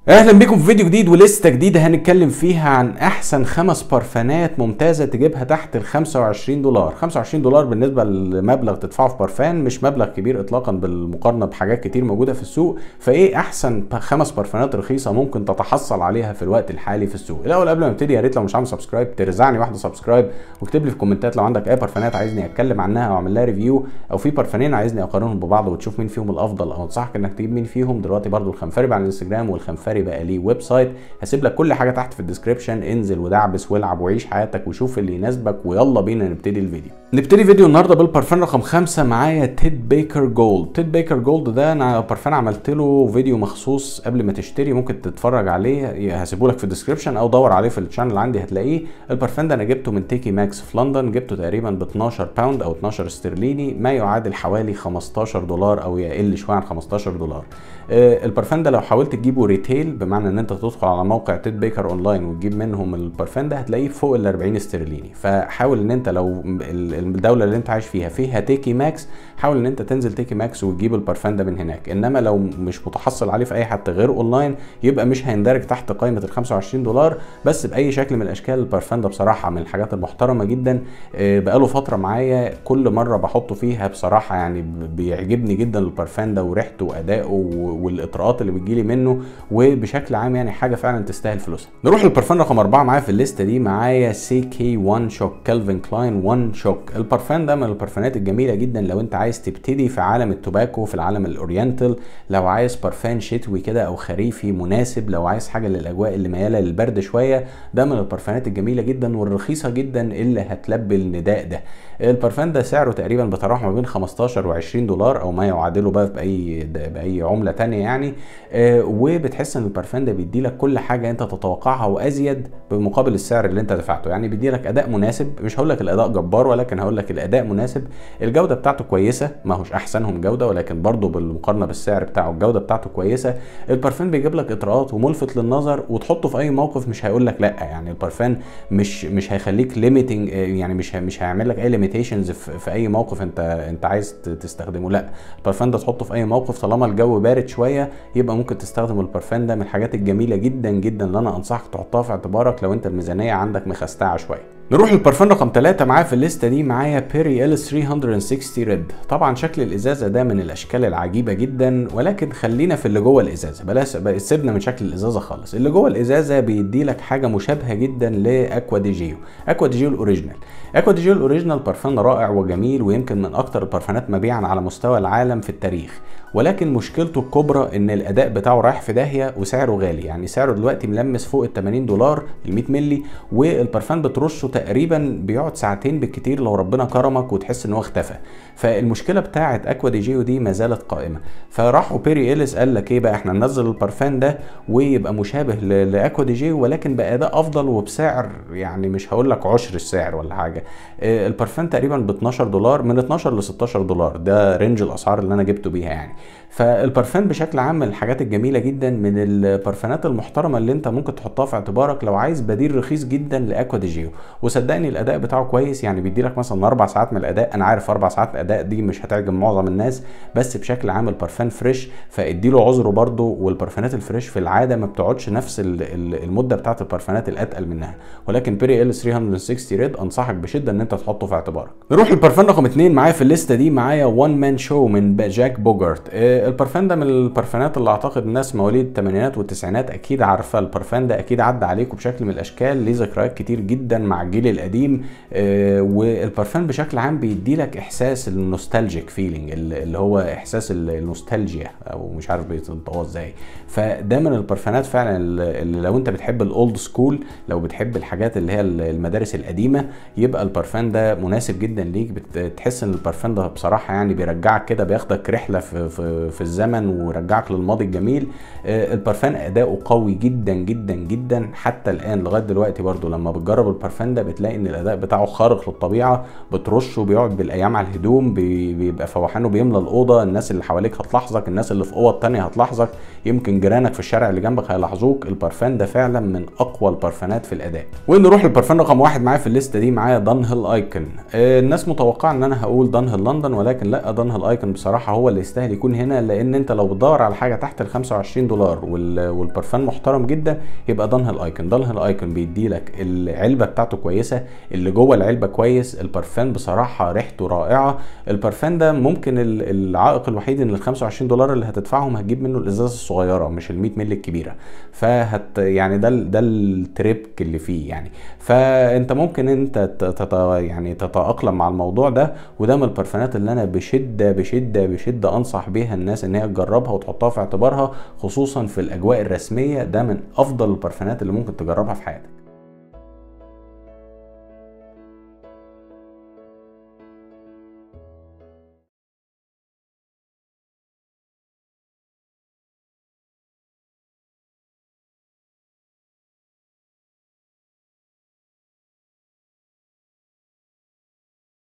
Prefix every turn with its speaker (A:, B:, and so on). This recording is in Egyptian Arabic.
A: اهلا بكم في فيديو جديد ولسته جديده هنتكلم فيها عن احسن خمس برفانات ممتازه تجيبها تحت ال 25 دولار 25 دولار بالنسبه لمبلغ تدفعه في برفان مش مبلغ كبير اطلاقا بالمقارنه بحاجات كتير موجوده في السوق فايه احسن خمس برفانات رخيصه ممكن تتحصل عليها في الوقت الحالي في السوق الاول قبل ما نبتدي يا ريت لو مش عامل سبسكرايب ترزعني واحده سبسكرايب واكتب لي في الكومنتات لو عندك اي برفانات عايزني اتكلم عنها او اعمل لها ريفيو او في برفانين عايزني اقارنهم ببعض وتشوف مين فيهم الافضل او انصحك انك تجيب مين فيهم دلوقتي برضو الخنفري بقى على الانستجرام والخنفري بقى ليه ويب سايت هسيب لك كل حاجه تحت في الديسكربشن انزل ودعبس والعب وعيش حياتك وشوف اللي يناسبك ويلا بينا نبتدي الفيديو نبتدي فيديو النهارده بالبرفان رقم خمسة معايا تيد بيكر جولد تيد بيكر جولد ده انا برفان عملت له فيديو مخصوص قبل ما تشتري ممكن تتفرج عليه هسيبه لك في الديسكربشن او دور عليه في الشانل عندي هتلاقيه البرفان ده انا جبته من تيكي ماكس في لندن جبته تقريبا ب 12 باوند او 12 استرليني ما يعادل حوالي 15 دولار او يقل شويه عن 15 دولار آه البرفان ده لو حاولت تجيبه ريتيل بمعنى ان انت تدخل على موقع تيد بيكر اونلاين وتجيب منهم البرفان ده هتلاقيه فوق ال 40 استرليني فحاول ان انت لو الدوله اللي انت عايش فيها فيها تيكي ماكس حاول ان انت تنزل تيكي ماكس وتجيب البرفان ده من هناك انما لو مش متحصل عليه في اي حته غير اونلاين يبقى مش هيندرج تحت قائمه ال 25 دولار بس باي شكل من الاشكال البرفان ده بصراحه من الحاجات المحترمه جدا بقاله فتره معايا كل مره بحطه فيها بصراحه يعني بيعجبني جدا البرفان ده وريحته وادائه والاطراءات اللي بتجيلي منه وبشكل عام يعني حاجه فعلا تستاهل فلوسها نروح للبرفان رقم أربعة معايا في الليسته دي معايا سي كي 1 شوك كالفين كلاين 1 شوك البرفان ده من البرفانات الجميله جدا لو انت عايز تبتدي في عالم التوباكو في العالم الاورينتال لو عايز برفان شتوي كده او خريفي مناسب لو عايز حاجه للاجواء اللي مياله للبرد شويه ده من البرفانات الجميله جدا والرخيصه جدا اللي هتلبي النداء ده البرفان ده سعره تقريبا بتراوح ما بين 15 و20 دولار او ما يعادله بقى باي باي عمله تانية يعني آه وبتحس ان البرفان ده بيدي لك كل حاجه انت تتوقعها وازيد بمقابل السعر اللي انت دفعته يعني بيدي لك اداء مناسب مش هقول لك الاداء جبار ولكن هقول لك الاداء مناسب الجوده بتاعته كويسه ما هوش احسنهم جوده ولكن برضه بالمقارنه بالسعر بتاعه الجوده بتاعته كويسه البرفان بيجيب لك اطراءات وملفت للنظر وتحطه في اي موقف مش هيقول لك لا يعني البرفان مش مش هيخليك ليميتنج يعني مش مش هيعمل لك اي ليميتيشنز في اي موقف انت انت عايز تستخدمه لا البرفان ده تحطه في اي موقف طالما الجو بارد شويه يبقى ممكن تستخدم البرفان ده من الحاجات الجميله جدا جدا اللي انا انصحك تحطها في اعتبارك لو انت الميزانيه عندك مخستعه شويه نروح للبرفان رقم 3 معايا في الليسته دي معايا بيري ال 360 ريد طبعا شكل الازازه ده من الاشكال العجيبه جدا ولكن خلينا في اللي جوه الازازه بلاش سيبنا من شكل الازازه خالص اللي جوه الازازه بيدي لك حاجه مشابهه جدا لاكوا دي جيو اكوا دي جيو الاوريجينال اكوا دي جيو الاوريجينال برفان رائع وجميل ويمكن من اكتر البرفانات مبيعا على مستوى العالم في التاريخ ولكن مشكلته الكبرى ان الاداء بتاعه رايح في داهيه وسعره غالي يعني سعره دلوقتي ملمس فوق ال 80 دولار ال 100 مللي والبرفان بترشه تقريبا بيقعد ساعتين بالكتير لو ربنا كرمك وتحس ان هو اختفى فالمشكله بتاعه اكوا دي جيو دي ما زالت قائمه فراحوا بيري إليس قال لك ايه بقى احنا ننزل البرفان ده ويبقى مشابه لاكوا دي جيو ولكن باداء افضل وبسعر يعني مش هقول لك عشر السعر ولا حاجه البرفان تقريبا ب 12 دولار من 12 ل 16 دولار ده رينج الاسعار اللي انا جبته بيها يعني فالبرفان بشكل عام من الحاجات الجميله جدا من البرفانات المحترمه اللي انت ممكن تحطها في اعتبارك لو عايز بديل رخيص جدا لاكوا دي جيو وصدقني الاداء بتاعه كويس يعني بيدي لك مثلا اربع ساعات من الاداء انا عارف اربع ساعات من الاداء دي مش هتعجب معظم الناس بس بشكل عام البرفان فريش فاديله عذره برده والبرفانات الفريش في العاده ما بتقعدش نفس المده بتاعت البرفانات الاتقل منها ولكن بيري ال 360 ريد انصحك بشده ان انت تحطه في اعتبارك نروح للبرفان رقم 2 معايا في الليسته دي معايا وان مان شو من جاك بوجارت البرفان ده من البرفانات اللي اعتقد الناس مواليد الثمانينات والتسعينات اكيد عارفه البرفان ده اكيد عدى عليكم بشكل من الاشكال ليه ذكريات كتير جدا مع الجيل القديم آه والبرفان بشكل عام بيدي لك احساس النوستالجيك فيلينج اللي هو احساس النوستالجيا او مش عارف بيتنطقوها ازاي فده من البرفانات فعلا اللي لو انت بتحب الاولد سكول لو بتحب الحاجات اللي هي المدارس القديمه يبقى البرفان ده مناسب جدا ليك بتحس ان البرفان ده بصراحه يعني بيرجعك كده بياخدك رحله في, في, في الزمن ورجعك للماضي الجميل البرفان اداؤه قوي جدا جدا جدا حتى الان لغايه دلوقتي برضو لما بتجرب البرفان ده بتلاقي ان الاداء بتاعه خارق للطبيعه بترشه بيقعد بالايام على الهدوم بيبقى فوحانه بيملى الاوضه الناس اللي حواليك هتلاحظك الناس اللي في اوض تانية هتلاحظك يمكن جيرانك في الشارع اللي جنبك هيلاحظوك البرفان ده فعلا من اقوى البرفانات في الاداء ونروح للبرفان رقم واحد معايا في الليسته دي معايا دان هيل ايكون الناس متوقعه ان انا هقول دان هيل لندن ولكن لا دان هيل ايكون بصراحه هو اللي يستاهل يكون هنا لان انت لو بتدور على حاجه تحت ال 25 دولار وال- والبرفان محترم جدا يبقى دانهل ايكون دانهل ايكون بيدي لك العلبه بتاعته كويسه اللي جوه العلبه كويس البرفان بصراحه ريحته رائعه البرفان ده ممكن ال- العائق الوحيد ان ال 25 دولار اللي هتدفعهم هتجيب منه الازازه الصغيره مش ال 100 مللي الكبيره فهت يعني ده ال- ده التريبك اللي فيه يعني فانت ممكن انت ت- تت يعني تتاقلم مع الموضوع ده وده من البرفانات اللي انا بشده بشده بشده انصح بيها الناس ان هي تجربها وتحطها في اعتبارها خصوصا في الاجواء الرسميه ده من افضل البرفانات اللي ممكن تجربها في حياتك